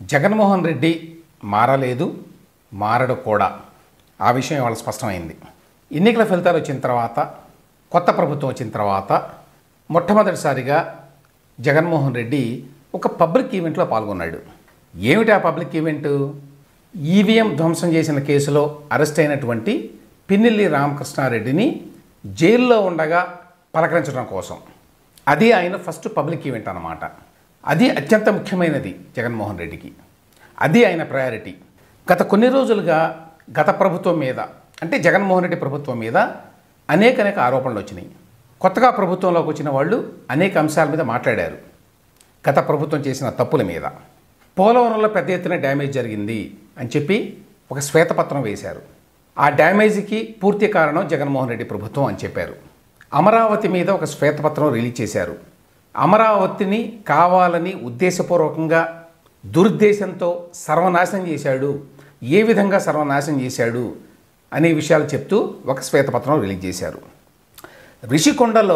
జగన్మోహన్ రెడ్డి మారలేదు మారడు కూడా ఆ విషయం ఇవాళ స్పష్టమైంది ఎన్నికల ఫలితాలు వచ్చిన తర్వాత కొత్త ప్రభుత్వం వచ్చిన తర్వాత మొట్టమొదటిసారిగా జగన్మోహన్ రెడ్డి ఒక పబ్లిక్ ఈవెంట్లో పాల్గొన్నాడు ఏమిటి ఆ పబ్లిక్ ఈవెంట్ ఈవీఎం ధ్వంసం చేసిన కేసులో అరెస్ట్ అయినటువంటి పిన్నెల్లి రామకృష్ణారెడ్డిని జైల్లో ఉండగా పలకరించడం కోసం అది ఆయన ఫస్ట్ పబ్లిక్ ఈవెంట్ అన్నమాట అది అత్యంత ముఖ్యమైనది జగన్మోహన్ రెడ్డికి అది ఆయన ప్రయారిటీ గత కొన్ని రోజులుగా గత ప్రభుత్వం మీద అంటే జగన్మోహన్ రెడ్డి ప్రభుత్వం మీద అనేక అనేక ఆరోపణలు వచ్చినాయి కొత్తగా ప్రభుత్వంలోకి వచ్చిన వాళ్ళు అనేక అంశాల మీద మాట్లాడారు గత ప్రభుత్వం చేసిన తప్పుల మీద పోలవరంలో పెద్ద ఎత్తున డ్యామేజ్ జరిగింది అని చెప్పి ఒక శ్వేతపత్రం వేశారు ఆ డ్యామేజ్కి పూర్తి కారణం జగన్మోహన్ రెడ్డి ప్రభుత్వం అని చెప్పారు అమరావతి మీద ఒక శ్వేతపత్రం రిలీజ్ చేశారు అమరావతిని కావాలని ఉద్దేశపూర్వకంగా దురుద్దేశంతో సర్వనాశనం చేశాడు ఏ విధంగా సర్వనాశనం చేశాడు అనే విషయాలు చెప్తూ ఒక శ్వేతపత్రం రిలీజ్ చేశారు రిషికొండలో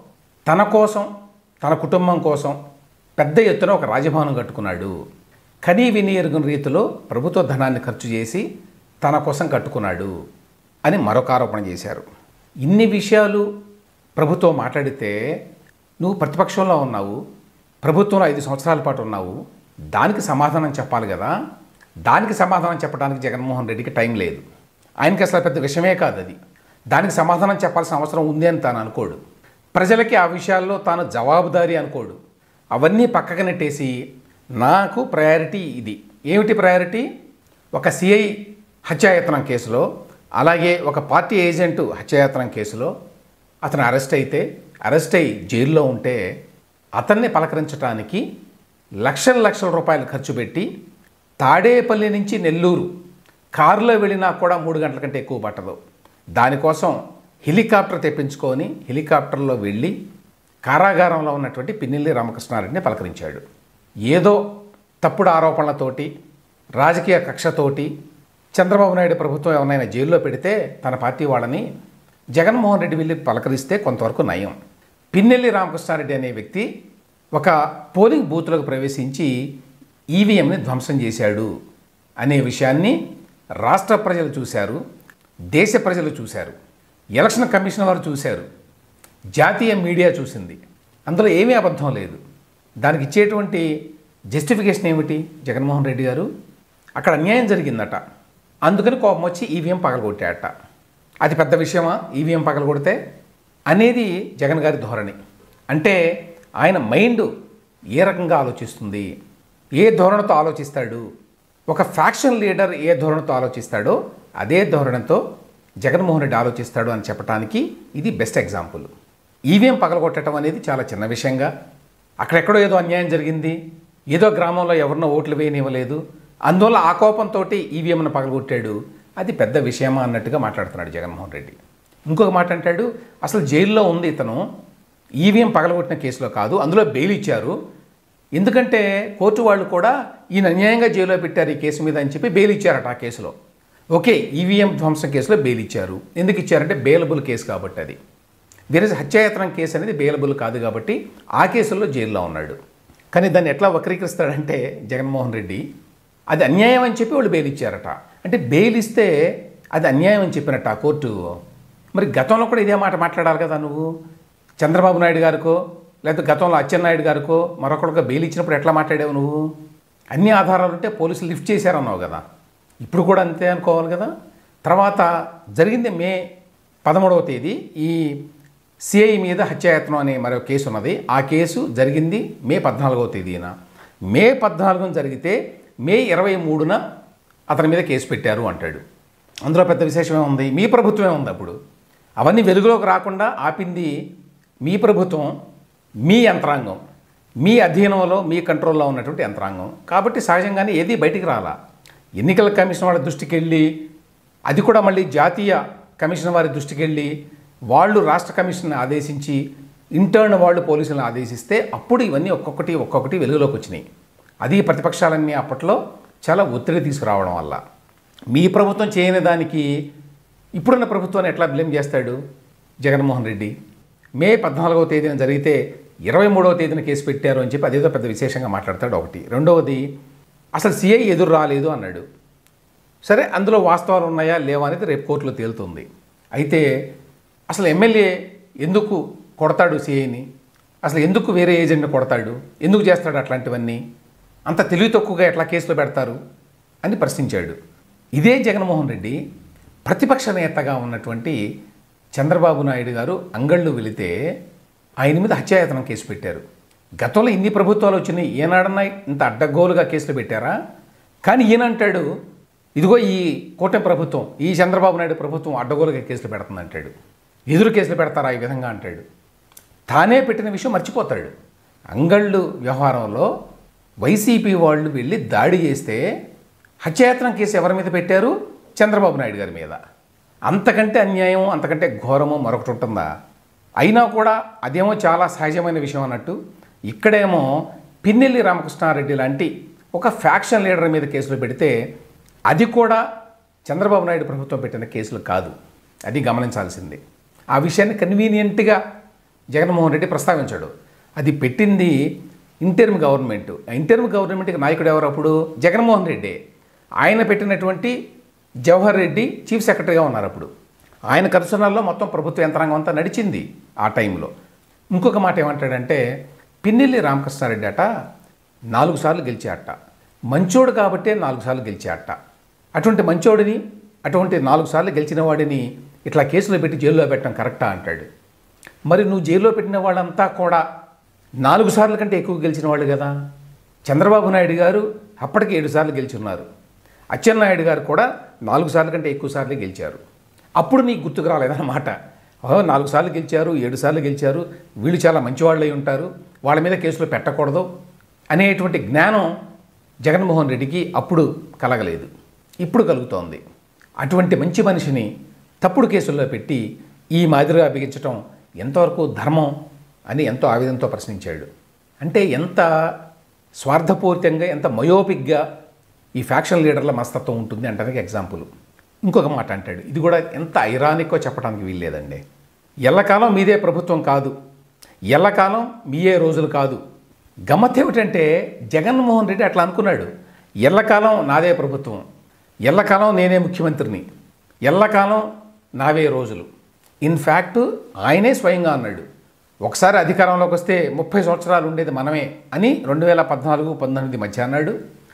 తన కోసం తన కుటుంబం కోసం పెద్ద ఎత్తున ఒక రాజభవనం కట్టుకున్నాడు కనీ వినియరుగుని రీతిలో ప్రభుత్వ ధనాన్ని ఖర్చు చేసి తన కోసం కట్టుకున్నాడు అని మరొక ఆరోపణ చేశారు ఇన్ని విషయాలు ప్రభుత్వం మాట్లాడితే నువ్వు ప్రతిపక్షంలో ఉన్నావు ప్రభుత్వంలో ఐదు సంవత్సరాల పాటు ఉన్నావు దానికి సమాధానం చెప్పాలి కదా దానికి సమాధానం చెప్పడానికి జగన్మోహన్ రెడ్డికి టైం లేదు ఆయనకి అసలు పెద్ద విషయమే కాదు అది దానికి సమాధానం చెప్పాల్సిన అవసరం ఉంది అని తాను అనుకోడు ప్రజలకి ఆ విషయాల్లో తాను జవాబుదారీ అనుకోడు అవన్నీ పక్కకు నెట్టేసి నాకు ప్రయారిటీ ఇది ఏమిటి ప్రయారిటీ ఒక సిఐ హత్యాయత్నం కేసులో అలాగే ఒక పార్టీ ఏజెంటు హత్యాయత్నం కేసులో అతను అరెస్ట్ అయితే అరెస్ట్ అయి జైల్లో ఉంటే అతన్ని పలకరించడానికి లక్షల లక్షల రూపాయలు ఖర్చు పెట్టి తాడేపల్లి నుంచి నెల్లూరు కారులో వెళ్ళినా కూడా మూడు గంటల కంటే ఎక్కువ పట్టదు దానికోసం హెలికాప్టర్ తెప్పించుకొని హెలికాప్టర్లో వెళ్ళి కారాగారంలో ఉన్నటువంటి పిన్నెల్లి రామకృష్ణారెడ్డిని పలకరించాడు ఏదో తప్పుడు ఆరోపణలతోటి రాజకీయ కక్షతోటి చంద్రబాబు నాయుడు ప్రభుత్వం ఎవరినైనా జైల్లో పెడితే తన పార్టీ వాళ్ళని జగన్మోహన్ రెడ్డి వెళ్ళి పలకరిస్తే కొంతవరకు నయం పిన్నెల్లి రామకృష్ణారెడ్డి అనే వ్యక్తి ఒక పోలింగ్ బూత్లోకి ప్రవేశించి ఈవీఎంని ధ్వంసం చేశాడు అనే విషయాన్ని రాష్ట్ర ప్రజలు చూశారు దేశ ప్రజలు చూశారు ఎలక్షన్ కమిషన్ వారు చూశారు జాతీయ మీడియా చూసింది అందులో ఏమీ అబద్ధం లేదు దానికి ఇచ్చేటువంటి జస్టిఫికేషన్ ఏమిటి జగన్మోహన్ రెడ్డి గారు అక్కడ అన్యాయం జరిగిందట అందుకని కోపం వచ్చి ఈవీఎం పగలగొట్టాడట అది పెద్ద విషయమా ఈవీఎం పగలగొడితే అనేది జగన్ గారి ధోరణి అంటే ఆయన మైండ్ ఏ రకంగా ఆలోచిస్తుంది ఏ ధోరణితో ఆలోచిస్తాడు ఒక ఫ్యాక్షన్ లీడర్ ఏ ధోరణితో ఆలోచిస్తాడో అదే ధోరణితో జగన్మోహన్ రెడ్డి ఆలోచిస్తాడు అని చెప్పడానికి ఇది బెస్ట్ ఎగ్జాంపుల్ ఈవీఎం పగలగొట్టడం అనేది చాలా చిన్న విషయంగా అక్కడెక్కడో ఏదో అన్యాయం జరిగింది ఏదో గ్రామంలో ఎవరినో ఓట్లు వేయనివ్వలేదు అందువల్ల ఆ కోపంతో ఈవీఎంను పగలగొట్టాడు అది పెద్ద విషయమా అన్నట్టుగా మాట్లాడుతున్నాడు జగన్మోహన్ రెడ్డి ఇంకొక మాట అంటాడు అసలు జైల్లో ఉంది ఇతను ఈవీఎం పగలగొట్టిన కేసులో కాదు అందులో బెయిల్ ఇచ్చారు ఎందుకంటే కోర్టు వాళ్ళు కూడా ఈయన అన్యాయంగా జైల్లో పెట్టారు ఈ కేసు మీద అని చెప్పి బెయిల్ ఇచ్చారట ఆ కేసులో ఓకే ఈవీఎం ధ్వంసం కేసులో బెయిల్ ఇచ్చారు ఎందుకు ఇచ్చారంటే బెయిలబుల్ కేసు కాబట్టి అది వేరే హత్యాయత్నం కేసు అనేది బెయిలబుల్ కాదు కాబట్టి ఆ కేసుల్లో జైల్లో ఉన్నాడు కానీ దాన్ని ఎట్లా వక్రీకరిస్తాడంటే జగన్మోహన్ రెడ్డి అది అన్యాయం అని చెప్పి వాళ్ళు బెయిల్ ఇచ్చారట అంటే బెయిల్ ఇస్తే అది అన్యాయం అని చెప్పినట్టు ఆ కోర్టు మరి గతంలో కూడా ఇదే మాట మాట్లాడాలి కదా నువ్వు చంద్రబాబు నాయుడు గారికో లేకపోతే గతంలో అచ్చెన్నాయుడు గారికో మరొకరిగా బెయిల్ ఇచ్చినప్పుడు ఎట్లా మాట్లాడావు నువ్వు అన్ని ఆధారాలు ఉంటే పోలీసులు లిఫ్ట్ చేశారన్నావు కదా ఇప్పుడు కూడా అంతే అనుకోవాలి కదా తర్వాత జరిగింది మే పదమూడవ తేదీ ఈ సిఐ మీద హత్యాయత్నం అనే మరో కేసు ఉన్నది ఆ కేసు జరిగింది మే పద్నాలుగవ తేదీన మే పద్నాలుగున జరిగితే మే ఇరవై మూడున అతని మీద కేసు పెట్టారు అంటాడు అందులో పెద్ద విశేషమే ఉంది మీ ప్రభుత్వమే ఉంది అప్పుడు అవన్నీ వెలుగులోకి రాకుండా ఆపింది మీ ప్రభుత్వం మీ యంత్రాంగం మీ అధీనంలో మీ కంట్రోల్లో ఉన్నటువంటి యంత్రాంగం కాబట్టి సహజంగానే ఏది బయటికి రాలా ఎన్నికల కమిషన్ వాళ్ళ దృష్టికి వెళ్ళి అది కూడా మళ్ళీ జాతీయ కమిషన్ వారి దృష్టికి వెళ్ళి వాళ్ళు రాష్ట్ర కమిషన్ ఆదేశించి ఇంటర్న్ వాళ్ళు పోలీసులను ఆదేశిస్తే అప్పుడు ఇవన్నీ ఒక్కొక్కటి ఒక్కొక్కటి వెలుగులోకి వచ్చినాయి అది ప్రతిపక్షాలన్నీ అప్పట్లో చాలా ఒత్తిడి తీసుకురావడం వల్ల మీ ప్రభుత్వం చేయని దానికి ఇప్పుడున్న ప్రభుత్వాన్ని ఎట్లా బ్లేమ్ చేస్తాడు జగన్మోహన్ రెడ్డి మే పద్నాలుగవ తేదీన జరిగితే ఇరవై మూడవ తేదీన కేసు పెట్టారు అని చెప్పి అదేదో పెద్ద విశేషంగా మాట్లాడతాడు ఒకటి రెండవది అసలు సిఐ ఎదురు రాలేదు అన్నాడు సరే అందులో వాస్తవాలు ఉన్నాయా లేవా అనేది రేపు కోర్టులో తేలుతుంది అయితే అసలు ఎమ్మెల్యే ఎందుకు కొడతాడు సిఐని అసలు ఎందుకు వేరే ఏజెంట్ని కొడతాడు ఎందుకు చేస్తాడు అట్లాంటివన్నీ అంత తెలివి తక్కువగా ఎట్లా కేసులు పెడతారు అని ప్రశ్నించాడు ఇదే జగన్మోహన్ రెడ్డి ప్రతిపక్ష నేతగా ఉన్నటువంటి చంద్రబాబు నాయుడు గారు అంగళ్ళు వెళితే ఆయన మీద హత్యాయతనం కేసు పెట్టారు గతంలో ఇన్ని ప్రభుత్వాలు వచ్చినాయి ఏనాడన్నా ఇంత అడ్డగోలుగా కేసులు పెట్టారా కానీ ఈయన అంటాడు ఇదిగో ఈ కూటమి ప్రభుత్వం ఈ చంద్రబాబు నాయుడు ప్రభుత్వం అడ్డగోలుగా కేసులు పెడుతుంది అంటాడు ఎదురు కేసులు పెడతారా ఈ విధంగా అంటాడు తానే పెట్టిన విషయం మర్చిపోతాడు అంగళ్ళు వ్యవహారంలో వైసీపీ వాళ్ళు వెళ్ళి దాడి చేస్తే హత్యాయత్నం కేసు ఎవరి మీద పెట్టారు చంద్రబాబు నాయుడు గారి మీద అంతకంటే అన్యాయం అంతకంటే ఘోరము మరొకటి ఉంటుందా అయినా కూడా అదేమో చాలా సహజమైన విషయం అన్నట్టు ఇక్కడేమో పిన్నెల్లి రామకృష్ణారెడ్డి లాంటి ఒక ఫ్యాక్షన్ లీడర్ మీద కేసులు పెడితే అది కూడా చంద్రబాబు నాయుడు ప్రభుత్వం పెట్టిన కేసులు కాదు అది గమనించాల్సింది ఆ విషయాన్ని కన్వీనియంట్గా జగన్మోహన్ రెడ్డి ప్రస్తావించాడు అది పెట్టింది ఇంటర్మ్ గవర్నమెంట్ ఇంటర్మ్ గవర్నమెంట్కి నాయకుడు ఎవరు అప్పుడు జగన్మోహన్ రెడ్డి ఆయన పెట్టినటువంటి జవహర్ రెడ్డి చీఫ్ సెక్రటరీగా ఉన్నారు అప్పుడు ఆయన కరుసనాల్లో మొత్తం ప్రభుత్వ యంత్రాంగం అంతా నడిచింది ఆ టైంలో ఇంకొక మాట ఏమంటాడంటే పిన్నెల్లి రామకృష్ణారెడ్డి అట నాలుగు సార్లు గెలిచాట మంచోడు కాబట్టే నాలుగు సార్లు గెలిచాట అటువంటి మంచోడిని అటువంటి నాలుగు సార్లు గెలిచిన వాడిని ఇట్లా కేసులో పెట్టి జైల్లో పెట్టడం కరెక్టా అంటాడు మరి నువ్వు జైల్లో పెట్టిన వాళ్ళంతా కూడా నాలుగు సార్లు కంటే ఎక్కువ గెలిచిన వాళ్ళు కదా చంద్రబాబు నాయుడు గారు అప్పటికి ఏడు సార్లు గెలిచున్నారు అచ్చెన్నాయుడు గారు కూడా నాలుగు సార్లు కంటే ఎక్కువ సార్లు గెలిచారు అప్పుడు నీకు గుర్తుకు రాలేదన్నమాట ఓ నాలుగు సార్లు గెలిచారు ఏడు సార్లు గెలిచారు వీళ్ళు చాలా మంచివాళ్ళై ఉంటారు వాళ్ళ మీద కేసులు పెట్టకూడదు అనేటువంటి జ్ఞానం జగన్మోహన్ రెడ్డికి అప్పుడు కలగలేదు ఇప్పుడు కలుగుతోంది అటువంటి మంచి మనిషిని తప్పుడు కేసుల్లో పెట్టి ఈ మాదిరిగా బిగించటం ఎంతవరకు ధర్మం అని ఎంతో ఆవేదనతో ప్రశ్నించాడు అంటే ఎంత స్వార్థపూరితంగా ఎంత మయోపిక్గా ఈ ఫ్యాక్షన్ లీడర్ల మనస్తత్వం ఉంటుంది అంటానికి ఎగ్జాంపుల్ ఇంకొక మాట అంటాడు ఇది కూడా ఎంత ఐరానికో చెప్పడానికి వీల్లేదండి ఎల్లకాలం మీదే ప్రభుత్వం కాదు ఎల్లకాలం మీయే రోజులు కాదు గమ్మత్ ఏమిటంటే జగన్మోహన్ రెడ్డి అట్లా అనుకున్నాడు ఎల్లకాలం నాదే ప్రభుత్వం ఎల్లకాలం నేనే ముఖ్యమంత్రిని ఎల్లకాలం నావే రోజులు ఇన్ఫ్యాక్ట్ ఆయనే స్వయంగా అన్నాడు ఒకసారి అధికారంలోకి వస్తే ముప్పై సంవత్సరాలు ఉండేది మనమే అని రెండు వేల పద్నాలుగు పంతొమ్మిది మధ్య అన్నాడు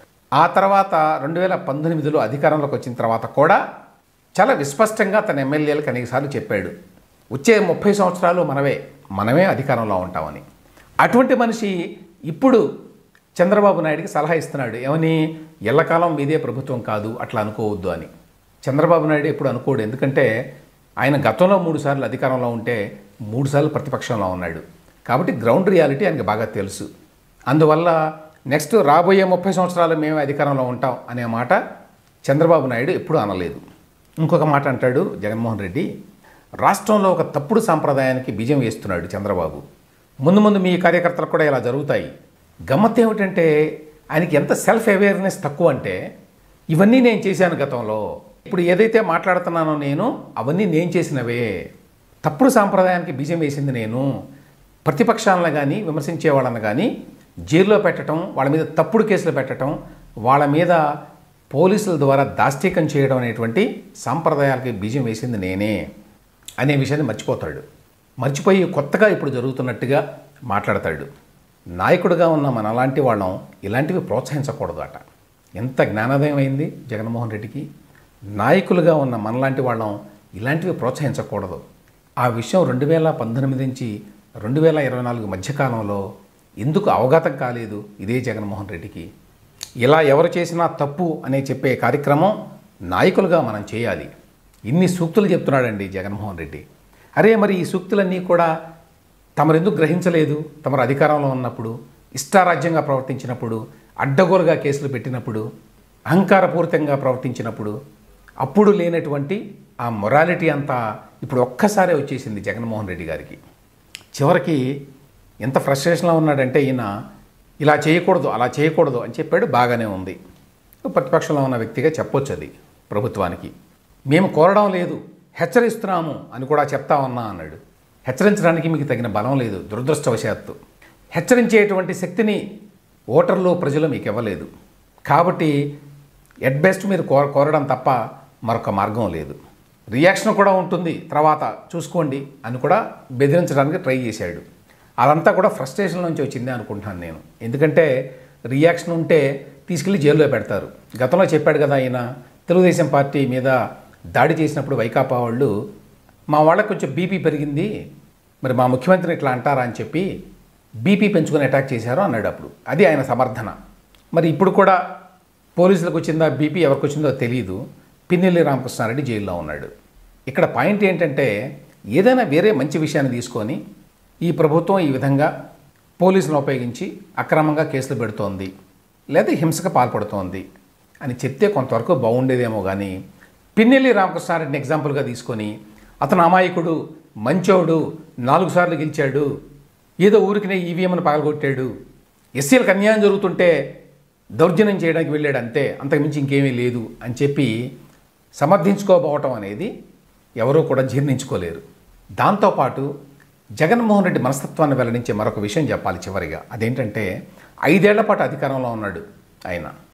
ఆ తర్వాత రెండు వేల పంతొమ్మిదిలో అధికారంలోకి వచ్చిన తర్వాత కూడా చాలా విస్పష్టంగా తన ఎమ్మెల్యేలకు అనేకసార్లు చెప్పాడు వచ్చే ముప్పై సంవత్సరాలు మనమే మనమే అధికారంలో ఉంటామని అటువంటి మనిషి ఇప్పుడు చంద్రబాబు నాయుడికి సలహా ఇస్తున్నాడు ఏమని ఎల్లకాలం మీదే ప్రభుత్వం కాదు అట్లా అనుకోవద్దు అని చంద్రబాబు నాయుడు ఎప్పుడు అనుకోడు ఎందుకంటే ఆయన గతంలో మూడు సార్లు అధికారంలో ఉంటే మూడు సార్లు ప్రతిపక్షంలో ఉన్నాడు కాబట్టి గ్రౌండ్ రియాలిటీ ఆయనకి బాగా తెలుసు అందువల్ల నెక్స్ట్ రాబోయే ముప్పై సంవత్సరాలు మేమే అధికారంలో ఉంటాం అనే మాట చంద్రబాబు నాయుడు ఎప్పుడూ అనలేదు ఇంకొక మాట అంటాడు జగన్మోహన్ రెడ్డి రాష్ట్రంలో ఒక తప్పుడు సాంప్రదాయానికి బీజం వేస్తున్నాడు చంద్రబాబు ముందు ముందు మీ కార్యకర్తలకు కూడా ఇలా జరుగుతాయి గమ్మత్ ఏమిటంటే ఆయనకి ఎంత సెల్ఫ్ అవేర్నెస్ తక్కువ అంటే ఇవన్నీ నేను చేశాను గతంలో ఇప్పుడు ఏదైతే మాట్లాడుతున్నానో నేను అవన్నీ నేను చేసినవే తప్పుడు సాంప్రదాయానికి బీజం వేసింది నేను ప్రతిపక్షాలను కానీ విమర్శించే వాళ్ళని కానీ జైల్లో పెట్టడం వాళ్ళ మీద తప్పుడు కేసులు పెట్టడం వాళ్ళ మీద పోలీసుల ద్వారా దాష్టీకం చేయడం అనేటువంటి సాంప్రదాయాలకి బీజం వేసింది నేనే అనే విషయాన్ని మర్చిపోతాడు మర్చిపోయి కొత్తగా ఇప్పుడు జరుగుతున్నట్టుగా మాట్లాడతాడు నాయకుడిగా ఉన్న మన అలాంటి వాళ్ళం ఇలాంటివి ప్రోత్సహించకూడదు అట ఎంత జ్ఞానోదయం అయింది జగన్మోహన్ రెడ్డికి నాయకులుగా ఉన్న మనలాంటి వాళ్ళం ఇలాంటివి ప్రోత్సహించకూడదు ఆ విషయం రెండు వేల పంతొమ్మిది నుంచి రెండు వేల ఇరవై నాలుగు మధ్యకాలంలో ఎందుకు అవగతం కాలేదు ఇదే జగన్మోహన్ రెడ్డికి ఇలా ఎవరు చేసినా తప్పు అనే చెప్పే కార్యక్రమం నాయకులుగా మనం చేయాలి ఇన్ని సూక్తులు చెప్తున్నాడండి జగన్మోహన్ రెడ్డి అరే మరి ఈ సూక్తులన్నీ కూడా తమరు ఎందుకు గ్రహించలేదు తమరు అధికారంలో ఉన్నప్పుడు ఇష్టారాజ్యంగా ప్రవర్తించినప్పుడు అడ్డగోలుగా కేసులు పెట్టినప్పుడు అహంకారపూరితంగా ప్రవర్తించినప్పుడు అప్పుడు లేనటువంటి ఆ మొరాలిటీ అంతా ఇప్పుడు ఒక్కసారే వచ్చేసింది జగన్మోహన్ రెడ్డి గారికి చివరికి ఎంత ఫ్రస్ట్రేషన్లో ఉన్నాడంటే ఈయన ఇలా చేయకూడదు అలా చేయకూడదు అని చెప్పాడు బాగానే ఉంది ప్రతిపక్షంలో ఉన్న వ్యక్తిగా చెప్పొచ్చు అది ప్రభుత్వానికి మేము కోరడం లేదు హెచ్చరిస్తున్నాము అని కూడా చెప్తా ఉన్నా అన్నాడు హెచ్చరించడానికి మీకు తగిన బలం లేదు దురదృష్టవశాత్తు హెచ్చరించేటువంటి శక్తిని ఓటర్లు ప్రజలు మీకు ఇవ్వలేదు కాబట్టి ఎట్ బెస్ట్ మీరు కోర కోరడం తప్ప మరొక మార్గం లేదు రియాక్షన్ కూడా ఉంటుంది తర్వాత చూసుకోండి అని కూడా బెదిరించడానికి ట్రై చేశాడు అదంతా కూడా ఫ్రస్ట్రేషన్ నుంచి వచ్చింది అనుకుంటున్నాను నేను ఎందుకంటే రియాక్షన్ ఉంటే తీసుకెళ్ళి జైల్లో పెడతారు గతంలో చెప్పాడు కదా ఆయన తెలుగుదేశం పార్టీ మీద దాడి చేసినప్పుడు వైకాపా వాళ్ళు మా వాళ్ళకి కొంచెం బీపీ పెరిగింది మరి మా ముఖ్యమంత్రిని ఇట్లా అంటారా అని చెప్పి బీపీ పెంచుకొని అటాక్ చేశారు అన్నాడు అప్పుడు అది ఆయన సమర్థన మరి ఇప్పుడు కూడా పోలీసులకు వచ్చిందా బీపీ ఎవరికి వచ్చిందో తెలియదు పిన్నెల్లి రామకృష్ణారెడ్డి జైల్లో ఉన్నాడు ఇక్కడ పాయింట్ ఏంటంటే ఏదైనా వేరే మంచి విషయాన్ని తీసుకొని ఈ ప్రభుత్వం ఈ విధంగా పోలీసులను ఉపయోగించి అక్రమంగా కేసులు పెడుతోంది లేదా హింసకు పాల్పడుతోంది అని చెప్తే కొంతవరకు బాగుండేదేమో కానీ పిన్నెల్లి రామకృష్ణారెడ్డిని ఎగ్జాంపుల్గా తీసుకొని అతను అమాయకుడు మంచోడు నాలుగు సార్లు గెలిచాడు ఏదో ఊరికినే ఈవీఎంను పగలగొట్టాడు ఎస్సీలకు అన్యాయం జరుగుతుంటే దౌర్జన్యం చేయడానికి వెళ్ళాడు అంతే అంతకుమించి ఇంకేమీ లేదు అని చెప్పి సమర్థించుకోబోవటం అనేది ఎవరూ కూడా జీర్ణించుకోలేరు దాంతోపాటు జగన్మోహన్ రెడ్డి మనస్తత్వాన్ని వెల్లడించే మరొక విషయం చెప్పాలి చివరిగా అదేంటంటే ఐదేళ్ల పాటు అధికారంలో ఉన్నాడు ఆయన